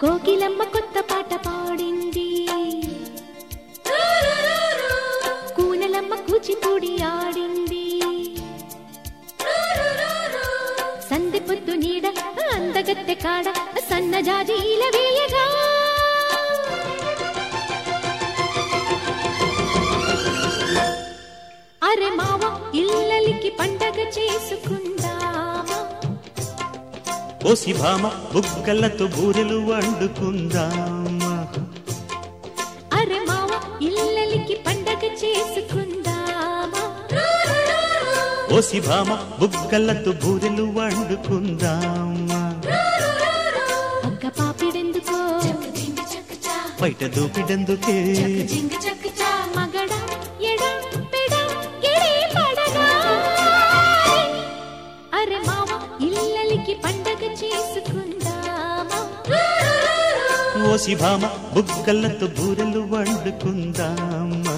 కోకిలమ్మ కొత్త పాట పాడింది కూనలమ్మ కూచిపూడి ఆడింది సందె పొద్దు నీడ అందగత్తె కాడ సన్నజాజీల వేయగా అరె మావ ఇల్లలికి పండగ చేసుకుందామా ఓసి భామ బుగ్గలతో బూరెలు వండుకుందామా అరె మావ ఇల్లలికి పండగ చేసుకుందామా ఓసి భామ బుగ్గలతో బూరెలు వండుకుందామా ఒక్క పాపిడెందుకో బయట దూపిడందుకే మగడ ఎడ పెడ గిడి పడగా అరె మావ ఇల్లలికి పండగ చేసుకుందామా ఓసి భామ బుగ్గలతో బూరెలు వండుకుందామా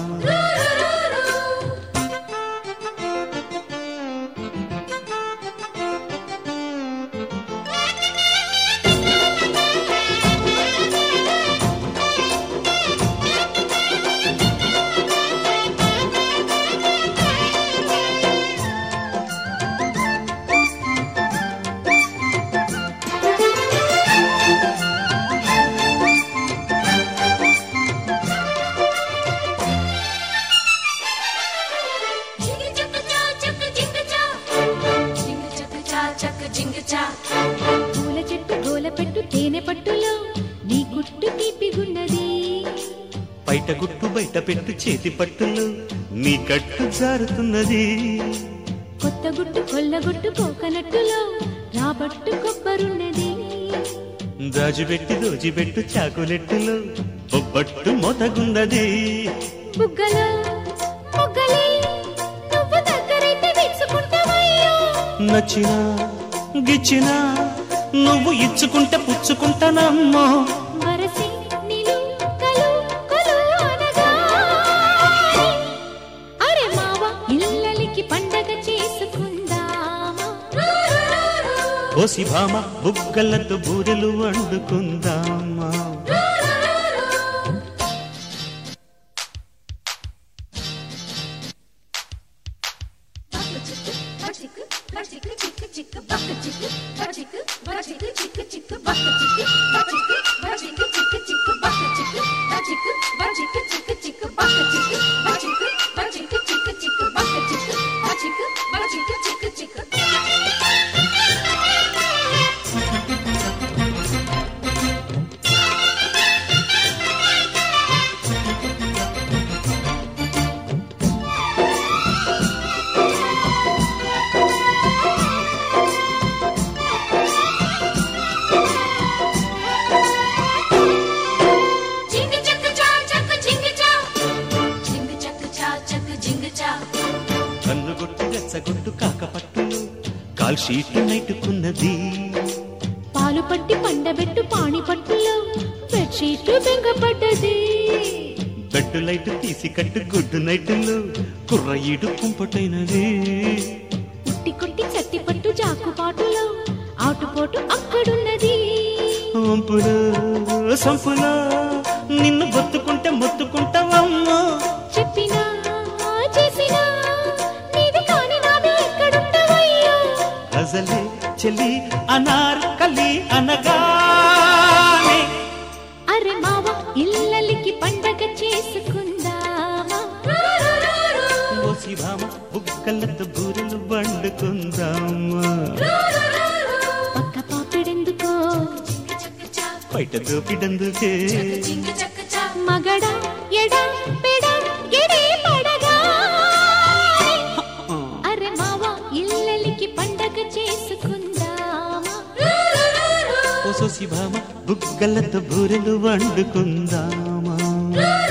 పూల చెట్టు గోల పెట్టు తేనె పట్టులో నీ గుట్టు తీపిగున్నది బయట గుట్టు బయట పెట్టు చేతి పట్టులు నీ కట్టు జారుతున్నది కొత్త గుట్టు కొల్లగొట్టు కోకనట్టులో రాబట్టు కొబ్బరున్నది దాజుబెట్టి దోజిబెట్టు చాకులెట్టులు బొబ్బట్టు మొతగున్నది బుగ్గలో బుగ్గలే నువ్వు దగ్గరైతే విచ్చుకుంటావయ్యో నచ్చినా గిచ్చినా నువ్వు ఇచ్చుకుంటే పుచ్చుకుంటానమ్మో వరసి నిలు కలు కొలు అనగా అరే మావ ఇల్లలికి పండగ చేసుకుందామా ఓసి భామ బుగ్గలతో బూరెలు వండుకుందామా కన్నుగొట్టు రెచ్చగొట్టు కాకపట్టులు కాల్ షీట్ నైటుకున్నది పాలు పట్టి పండబెట్టు పాణి పట్టులో బెడ్షీట్లు బెంగపడ్డది బెడ్డు లైట్ తీసి కట్టు గుడ్డు నైటులు కుర్ర ఈడు కుంపటైనది ఉట్టి కొట్టి చట్టి పట్టు జాకుపాటులో ఆటుపోటు అక్కడున్నది వంపులో సంపులో నిన్ను బొత్తుకుంటే మొత్తుకుంటావమ్మో చెప్పినా చేసినా నీది కాని నాది ఎక్కడుంటవయ్యో గజలే చెలి అనార్కలి అనగానే అరె మావ ఇల్లలికి పండగ చేసుకుందామా ఓసి భామ బుగ్గలతో బూరెలు వండుకుందామా పక్క పాపిడెందుకో బయట దూపిడందుకే మగడ ఎడ పెడ గిడి పడగా అరె మావ ఇల్లలికి పండగ చేసుకుందామా ఓ సోసి భామ బుగ్గలతో బూరెలు వండుకుందామా